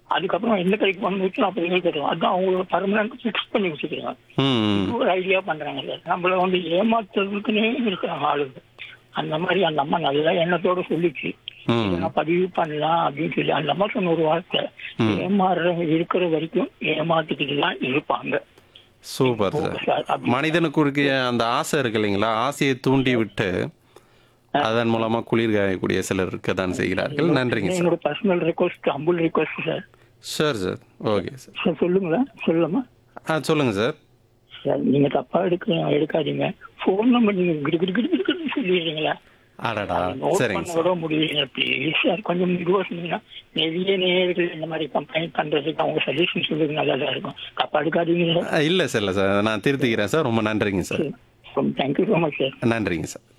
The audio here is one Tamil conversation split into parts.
அதுக்கப்புறம் எந்த கடைக்கு போகணும் நூற்றி நாற்பது ரூபாய் கட்டுவோம் அதுதான் அவங்களோட பர்மனன்ட் ஃபிக்ஸ் பண்ணி வச்சுக்கிறாங்க ம் ம். ஒரு ஐடியா பண்றாங்க சார் நம்மள வந்து ஏமாத்துறதுக்குன்னே இருக்கிறாங்க ஆளுங்க அந்த மாதிரி அந்த அம்மா நல்ல எண்ணத்தோட சொல்லிச்சு ம். இதை நான் பதிவு பண்ணலாம் அப்படின்னு சொல்லி அந்த அம்மா சொன்ன ஒரு வார்த்தை ஏமாறுறவங்க இருக்கிற வரைக்கும் ஏமாத்திக்கிட்டு தான் இருப்பாங்க சூப்பர் சார் மனிதனுக்கு இருக்க அந்த ஆசை இருக்கு இல்லைங்களா ஆசையை தூண்டி விட்டு அதன் மூலமா குளிர் காயக்கூடிய சிலர் இருக்க தான் செய்கிறார்கள் நன்றிங்க சார் என்னோட பர்சனல் ரெக்வஸ்ட் அம்புல் request sir sir sir okay sir sir சொல்லுங்களேன் சொல்லலாமா ஆ சொல்லுங்க சார் சார் நீங்க தப்பா எடுக்க எடுக்காதீங்க ஃபோன் நம்பர் நீங்க கிடு கிடு கிடு கிடுன்னு சொல்லிடுறீங்களா அடடா நோட் சரிங்க பண்ண சார் கூட முடியல ப்ளீஸ் சார் கொஞ்சம் மெதுவாக சொன்னீங்கன்னா நிறைய நேர்கள் இந்த மாதிரி கம்ப்ளைண்ட் பண்றதுக்கு அவங்க சஜஷன் சொல்றது நல்லதா இருக்கும் தப்பா எடுக்காதீங்க சார் ஆ, இல்ல சார் இல்ல சார் நான் திருத்திக்கிறேன் சார் ரொம்ப நன்றிங்க sir thank you so much sir நன்றிங்க சார்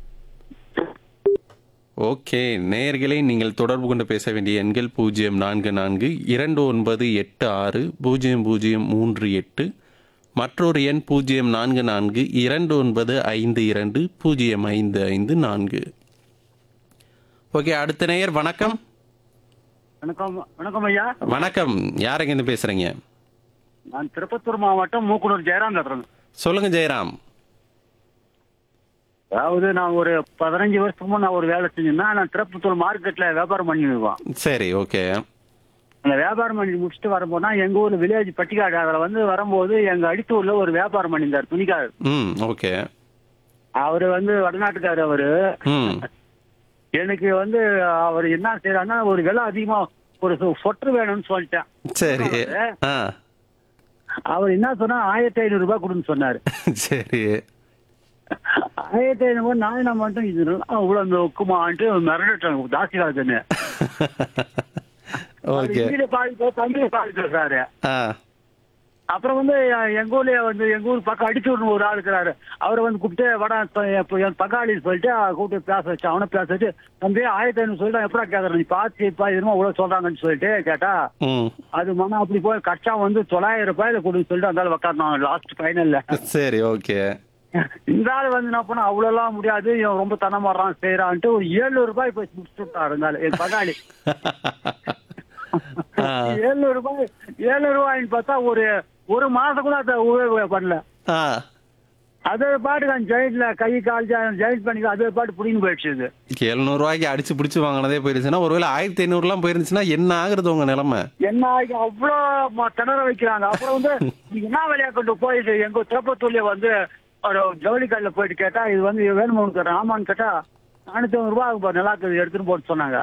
ஓகே நேயர்களே நீங்கள் தொடர்பு கொண்டு பேச வேண்டிய எண்கள் பூஜ்ஜியம் நான்கு நான்கு இரண்டு ஒன்பது எட்டு ஆறு பூஜ்ஜியம் பூஜ்ஜியம் மூன்று எட்டு மற்றொரு எண் பூஜ்ஜியம் நான்கு நான்கு இரண்டு ஒன்பது ஐந்து இரண்டு பூஜ்ஜியம் ஐந்து ஐந்து நான்கு ஓகே அடுத்த நேயர் வணக்கம் வணக்கம் வணக்கம் ஐயா வணக்கம் யாருங்க இருந்து பேசுறீங்க நான் திருப்பத்தூர் மாவட்டம் மூக்குனூர் ஜெயராம் பேசுறேன் சொல்லுங்க ஜெயராம் அதாவது நான் ஒரு பதினஞ்சு வருஷமா நான் ஒரு வேலை செஞ்சேன்னா நான் திருப்பத்தூர் மார்க்கெட்ல வியாபாரம் பண்ணிடுவோம் சரி ஓகே அந்த வியாபாரம் பண்ணி முடிச்சுட்டு வரும்போது எங்க ஊர்ல வில்லேஜ் பட்டிக்காடு அதுல வந்து வரும்போது எங்க அடித்தூர்ல ஒரு வியாபாரம் பண்ணியிருந்தார் துணிக்காரர் ம் ஓகே அவரு வந்து வடநாட்டுக்காரு அவரு ம் எனக்கு வந்து அவர் என்ன செய்யறாருன்னா ஒரு விலை அதிகமா ஒரு சொ- சொட்டர் வேணும்னு சொல்லிட்டேன் சரி ஆ அவர் என்ன சொன்னா ஆயிரத்தி ஐநூறு ரூபாய் கொடுன்னு சொன்னாரு சரி ஆயிரத்தி ஐநூறு ரூபாய் நான் என்ன பண்ணிட்டேன் இது நல்லா அவ்வளவு அந்த ஒக்குமான்ட்டு மிரண்டுட்டேன் தாசி காலத்துன்னு ஓகே ஹிந்தியில பாதி பேர் தமிழ்ல பாதி பேசுறாரு ஆ அப்புறம் வந்து அஹ், எங்க ஊர்ல வந்து எங்க ஊர் பக்கம் அடிச்சூர்னு ஒரு ஆள் இருக்கிறாரு அவரை வந்து கூப்பிட்டு வட இப்ப- இப்ப என் பங்காளி சொல்லிட்டு அஹ், கூப்பிட்டு பேச வச்சு அவனை பேச வச்சு தம்பி ஆயிரத்தி ஐநூறு சொல்லிட்டு எப்படா கேக்குறேன் நீ பாத்து இப்ப இதுமா இவ்வளவு சொல்றாங்கன்னு சொல்லிட்டு கேட்டா ம் அது மன அப்படி போய் கச்சா வந்து தொள்ளாயிரம் ரூபாயில கொடுன்னு சொல்லிட்டு அந்த உட்காரணும் லாஸ்ட் ஃபைனல்ல சரி ஓகே இந்த ஆள் வந்து என்ன பண்ண அவ்வளவு எல்லாம் முடியாது இவன் ரொம்ப தனமாடுறான் செய்யறான்ட்டு ஒரு ஏழுநூறு ரூபாய் போய் முடிச்சுட்டு விட்டாரு இருந்தாலும் என் பங்காளி ஆ. ஏழுநூறு ரூபாய் ஏழுநூறு ரூபாய்ன்னு பார்த்தா ஒரு ஒரு மாசம் கூட அதை உபயோக பண்ணல ஆ அது பாட்டு நான் ஜெயிட்ல கை கால் ஜெயிட் பண்ணி அது பாட்டு புடின்னு போயிடுச்சு இது எழுநூறுவாய்க்கு அடிச்சு பிடிச்சு வாங்கினதே போயிருச்சுன்னா ஒருவேளை ஆயிரத்தி ஐநூறுலாம் போயிருந்துச்சுன்னா என்ன ஆகுறது உங்க நிலைமை என்ன ஆகி அவ்வளோ ம- திணற வைக்கிறாங்க அப்புறம் வந்து நீங்க என்ன வேலையா கொண்டு போயிட்டு எங்க திருப்பத்தூர்ல வந்து ஒரு ஜவுளி கடையில போயிட்டு கேட்டா இது வந்து வேணுமா உனக்கு ஆமான்னு கேட்டா நானூத்தி ஐநூறு ரூபாய் ஆகும் பாரு, நல்லா இருக்குது எடுத்துன்னு போட்டு சொன்னாங்க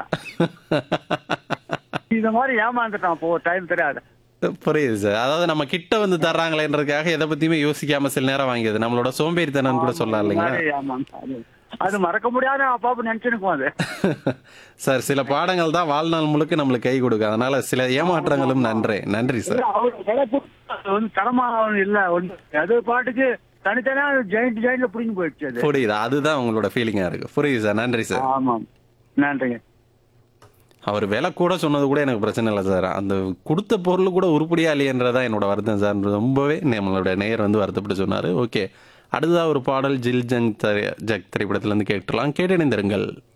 இந்த மாதிரி ஏமாந்துட்டான் அப்போ ஒரு டைம் தெரியாது புரியுது சார் அதாவது நம்ம கிட்ட வந்து தர்றாங்களேன்றதுக்காக எதை பத்தியுமே யோசிக்காம சில நேரம் வாங்கியது நம்மளோட சோம்பேறித்தனம் கூட சொல்லலாம் இல்லைங்களா மாதிரி ஏமாந்து- அது- அது மறக்க முடியாத அப்பாப்பு நினைச்சுனுக்கும் அது சார் சில பாடங்கள் தான் வாழ்நாள் முழுக்க நம்மளுக்கு கை கொடுக்கும் அதனால சில ஏமாற்றங்களும் நன்றி நன்றி சார் அவர் விளக்கு அது வந்து தரமா இல்ல ஒண்ணு அது பாட்டுக்கு தனித்தனியா ஜெயிண்ட் ஜெயிண்ட்ல புடிஞ்சு போயிடுச்சு அது புரியுது அதுதான் உங்களோட ஃபீலிங்கா இருக்கு புரியுது சார் நன்றி சார் ஆமாம் நன்றிங்க அவர் விலை கூட சொன்னது கூட எனக்கு பிரச்சனை இல்லை சார் அந்த கொடுத்த பொருள் கூட உருப்படியா இல்லையன்றதான் என்னோட வருத்தம் சார் ரொம்பவே நம்மளோட நேயர் வந்து வருத்தப்பட்டு சொன்னார் ஓகே அடுத்ததாக ஒரு பாடல் ஜில் ஜங் தரி- ஜக் திரைப்படத்திலேருந்து கேட்டுலாம் கேட்டணிந்திருங்கள்